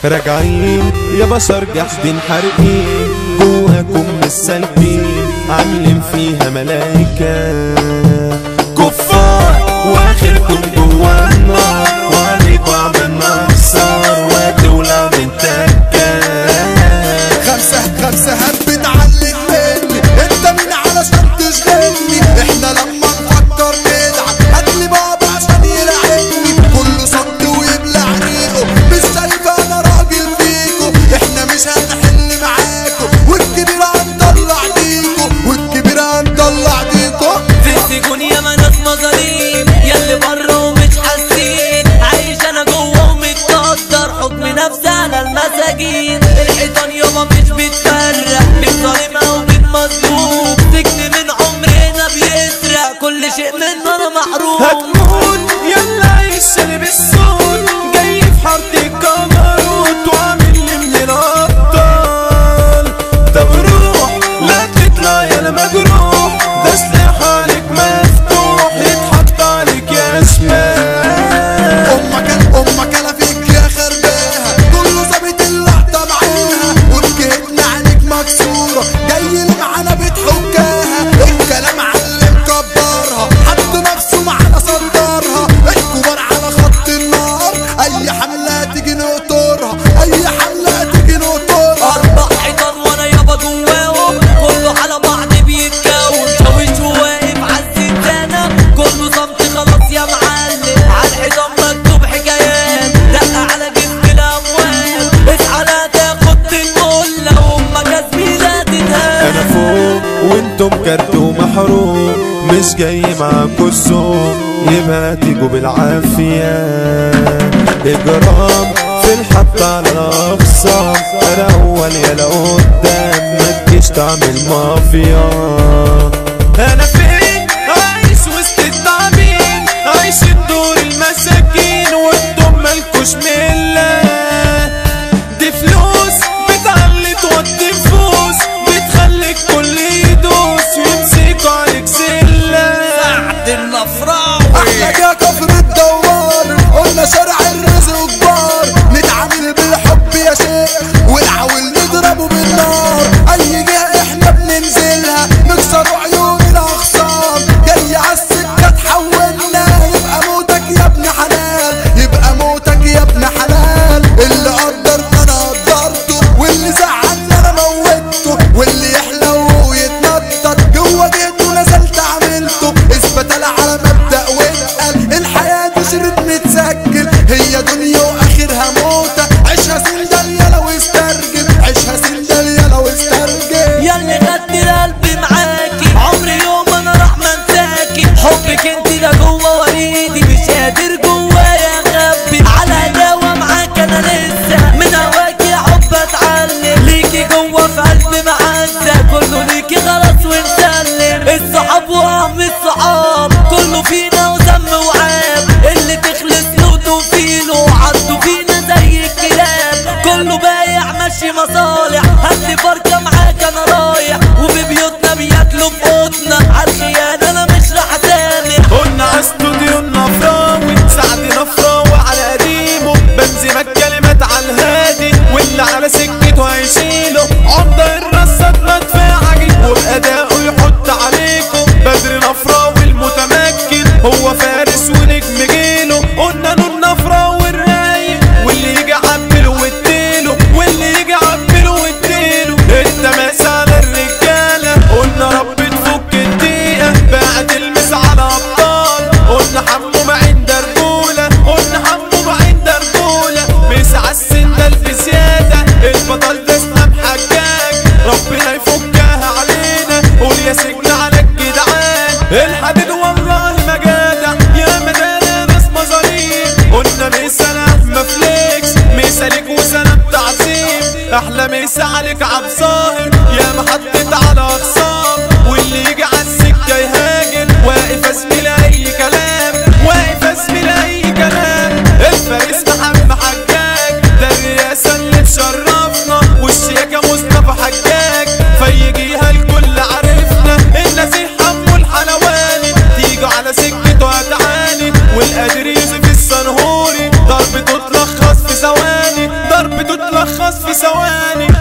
راجعين يا بشر جحدين حارقين جواكم مش سالكين عاملين فيها ملايكة كفار واخركم جوا النار وعليكوا عملنا نكسر وتولع من تكة خمسة خمسة هبت علق مني انت مين علشان تشغلني احنا لما نفكر ندعم هاتلي بابا عشان يلعبني كله صد ويبلع ريقه مش شايف انا راجل فيكو احنا مش هنحل معاكو والكبير هنطلع ديكو والكبير هنطلع ديكو في السجون يا ناس مظاليم ياللي بره ومش حاسين عايش انا جوه ومتقدر حكم نفسي على المساجين الحيطان يابا مش بتفرق بين ظالم او بين مظلوم سجن من عمرنا بيسرق كل شيء مننا محروم هتموت يلا عيش شارب الصوت جاي في حارة الكاميروت وعامل لي من الابطال طب روح لا تطلع يا مجروح ده سلاح عليك مفتوح يتحط عليك يا شمال امك امك انا فيك يا خرباها كله ظابط اللقطه معاها وجهتنا عليك مكسوره جاي اللي معانا بتحكاها الكلام علم كبرها حط نفسه معانا صدرها الكبار على خط النار اي حمله تيجي نقطرها اي حمله تيجي نقطرها اربع حيطان وانا يابا جواهم كله على بعض بيتكون شاويش وواقف عالزنزانة كله صمت خلاص يا معلم عالحيطان مكتوب حكايات دق على جسم الاموال اصحى لا تاخد الملة وامك زميلة انا تتهان فوق وانتم كارت ومحروم مش جاي معاكوا السوق يبقى تيجوا بالعافية اجرام في الحط على الاخصام انا اول يا قدام ما تجيش تعمل مافيا انا فين عايش وسط التعبين عايش الدور المساكين وانتم مالكوش مله دي فلوس بتعلي توطي نفوس بتخليك كل يدوس يمسكوا عليك سلة سعد النفراوي احنا يا كفر الدوار قلنا شارع الرزق كبار نتعامل بالحب يا شيخ والعول نضربه بالنار اي جهه احنا بننزلها نكسر عيون الاخصام جاي عالسكه تحولنا يبقى موتك يا ابن حلال يبقى موتك يا ابن حلال اللي قدرنا انا قدرته واللي زعلنا انا موتته واللي يحلو ويتنطط جوه جهته نزلت عملته اثبت انا على مبدا واتقل الحياه دي شريط متسجل هي دنيا واخرها موتة عيشها سندال يا لو استرجل عيشها سندال يا لو استرجل ياللي خدت قلبي معاكي عمري يوم انا راح منساكي حبك انت ده جوه وريدي مش قادر جوايا اخبي على دوا معاك انا لسه من هواك يا حب اتعلم ليكي جوه في قلبي معزه كله ليكي خلاص ونسلم الصحاب وهم الصحاب كله فينا وذم وعاب اللي تخلص له توفيله عدوا فينا زي الكلاب كله بايع ماشي مصالح هاتلي فرقة معاك انا رايح وفي بيوتنا بياكلوا في قوتنا عالخيانة انا مش راح اسامح قلنا على استوديو النفراوي سعد نفراوي على قديمه بنزيمة كلمات على الهادي واللي على سكته هيشيله عمدة الرصة مدفعجي وبأدائه يحط عليكم بدر نفراوي المتمكن هو فارس ونجم جيله قلنا نور نفراوي الرايق واللي يجي عبله واديله واللي يجي عبله واديله التماس على الرجالة قلنا رب تفك الدقيقة بعد المس على أبطال قلنا حمو معين درجولة قلنا حمو معين درجولة مس على السندال بزيادة البطل ده اسلام حجاج ربنا يفكها علينا قول يا سجن على الجدعان الحديد والله ما جدع يا مدانا ناس مظاليم قلنا مثال احمى فليكس مثالك وسلام تعظيم احلى مسا عليك عبد ظاهر يا محطة على اخصام واللي يجي على السكة يهاجر واقف اسمي اي كلام واقف اسمي اي كلام الفارس محمد حجاج ده الرئاسة اللي تشرفنا والشياكة مصطفى حجاج فيجيها الكل عرفنا النزيه حمو الحلواني تيجوا على سكته هتعاني والقادر يوسف السنهوري ضربته تلخص في ثواني ضربته بتلخص في ثواني